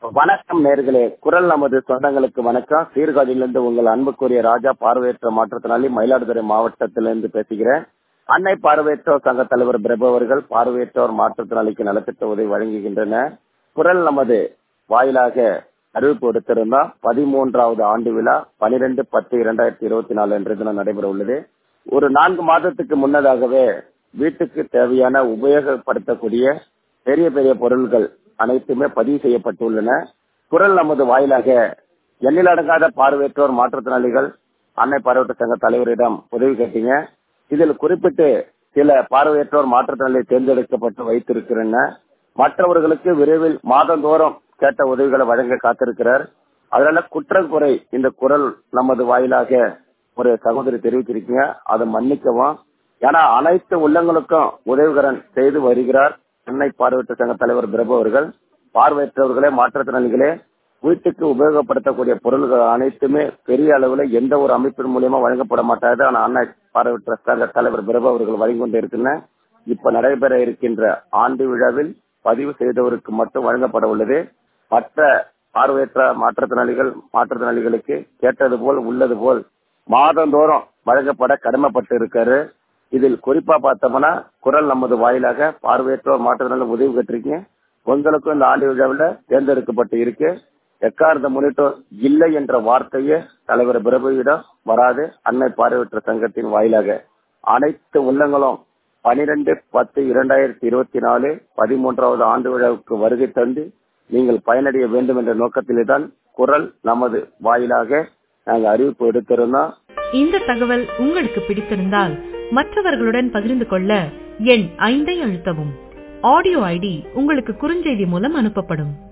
வணக்கம் நேர்களே குரல் நமது சொந்தங்களுக்கு வணக்கம் சீர்காழியிலிருந்து உங்கள் அன்புக்குரிய ராஜா பார்வையற்ற மாற்றுத்திறனாளி மயிலாடுதுறை மாவட்டத்திலிருந்து பேசுகிறேன் அன்னை பார்வையற்றோர் சங்க தலைவர் பிரபு அவர்கள் பார்வையற்றோர் மாற்றுத்திறனாளிக்கு நலத்திட்ட உதவி வழங்குகின்றன குரல் நமது வாயிலாக அறிவிப்பு எடுத்திருந்தோம் பதிமூன்றாவது ஆண்டு விழா பனிரெண்டு பத்து இரண்டாயிரத்தி இருபத்தி நாலு என்ற தினம் நடைபெற உள்ளது ஒரு நான்கு மாதத்துக்கு முன்னதாகவே வீட்டுக்கு தேவையான உபயோகப்படுத்தக்கூடிய பெரிய பெரிய பொருள்கள் அனைத்துமே பதிவு செய்யப்பட்டுள்ளன குரல் நமது வாயிலாக எண்ணிலடங்காத பார்வையற்றோர் மாற்றுத்திறனாளிகள் அன்னை பார்வையற்ற சங்க தலைவரிடம் உதவி கேட்டீங்க இதில் குறிப்பிட்டு சில பார்வையற்றோர் மாற்றுத்திறனாளி தேர்ந்தெடுக்கப்பட்டு வைத்திருக்கிறன மற்றவர்களுக்கு விரைவில் மாதந்தோறும் கேட்ட உதவிகளை வழங்க காத்திருக்கிறார் அதனால குற்றக்குறை இந்த குரல் நமது வாயிலாக ஒரு சகோதரி தெரிவிச்சிருக்கீங்க அதை மன்னிக்கவும் ஏன்னா அனைத்து உள்ளங்களுக்கும் உதவிகரன் செய்து வருகிறார் சென்னை பார்வையற்ற சங்க தலைவர் பிரபு அவர்கள் பார்வையற்றவர்களே மாற்றுத்திறனாளிகளே வீட்டுக்கு உபயோகப்படுத்தக்கூடிய பொருள்கள் அனைத்துமே பெரிய அளவில் எந்த ஒரு அமைப்பின் மூலியமா வழங்கப்பட மாட்டாது ஆனா அன்னை பார்வையற்ற சங்க தலைவர் பிரபு அவர்கள் வழங்கி கொண்டு இருக்கின்றன இப்ப நடைபெற இருக்கின்ற ஆண்டு விழாவில் பதிவு செய்தவருக்கு மட்டும் வழங்கப்பட உள்ளது மற்ற பார்வையற்ற மாற்றுத்திறனாளிகள் மாற்றுத்திறனாளிகளுக்கு கேட்டது போல் உள்ளது போல் மாதந்தோறும் வழங்கப்பட கடமைப்பட்டு இருக்காரு இதில் குறிப்பா பார்த்தோம்னா குரல் நமது வாயிலாக பார்வையற்றோர் மாற்றுத்திறனாளி உதவி பெற்றிருக்கீங்க உங்களுக்கும் இந்த ஆண்டு விழாவில் தேர்ந்தெடுக்கப்பட்டு இருக்கு எக்காரத முன்னிட்டோர் இல்லை என்ற வார்த்தையே தலைவர் பிரபுவிடம் வராது அன்னை பார்வையற்ற சங்கத்தின் வாயிலாக அனைத்து உள்ளங்களும் பனிரெண்டு பத்து இரண்டாயிரத்தி இருபத்தி நாலு பதிமூன்றாவது ஆண்டு விழாவுக்கு வருகை தந்து நீங்கள் பயனடைய வேண்டும் என்ற நோக்கத்திலே தான் குரல் நமது வாயிலாக நாங்கள் அறிவிப்பு எடுத்திருந்தோம் இந்த தகவல் உங்களுக்கு பிடித்திருந்தால் மற்றவர்களுடன் பகிர்ந்து கொள்ள எண் ஐந்தை அழுத்தவும் ஆடியோ ஐடி உங்களுக்கு குறுஞ்செய்தி மூலம் அனுப்பப்படும்